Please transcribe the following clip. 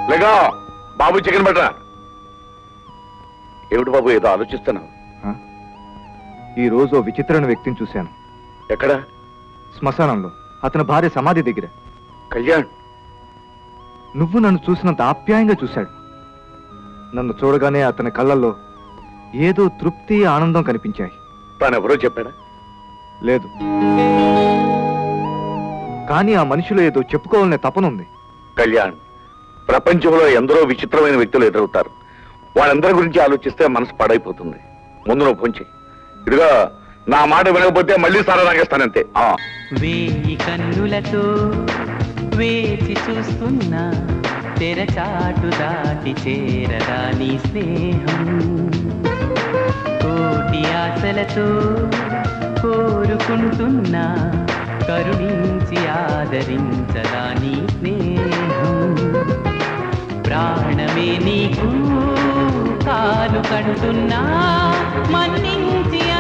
లేగా బాబు chicken బట్రా ఏమిటి బాబు ఏదో ఆలోచిస్తున్నావు ఈ రోజు ఓ విచిత్రమైన వ్యక్తిని చూశాను ఎక్కడ శ్మశానంలో అతని భార్య సమాధి దగ్గర కళ్యాణ్ నువ్వు నన్ను చూసినంత ఆప్యాయంగా చూశాడు నన్ను చూడగానే అతని కళ్ళల్లో ఏదో తృప్తి ఆనందం కనిపించాయి తానెవరో చెప్పాడా లేదు కానీ ఆ మనిషిలో ఏదో చెప్పుకోవాలనే తపనుంది కళ్యాణ్ ప్రపంచంలో ఎందరో విచిత్రమైన వ్యక్తులు ఎదురవుతారు వాళ్ళందరి గురించి ఆలోచిస్తే మనసు పాడైపోతుంది ముందు నువ్వు పొంచి ఇదిగా నా మాట వినకపోతే మళ్ళీ సారా తాగేస్తానంతే ఆ. వేయి కన్నులతో వేచి చూస్తున్నా తెరచాటు దాటి చేరదా నీ స్నేహం కోటి ఆశలతో కోరుకుంటున్నా కరుణించి ఆదరించదా నీ స్నేహం ప్రాణమే నీకు కాలు కంటున్నా మన్నించి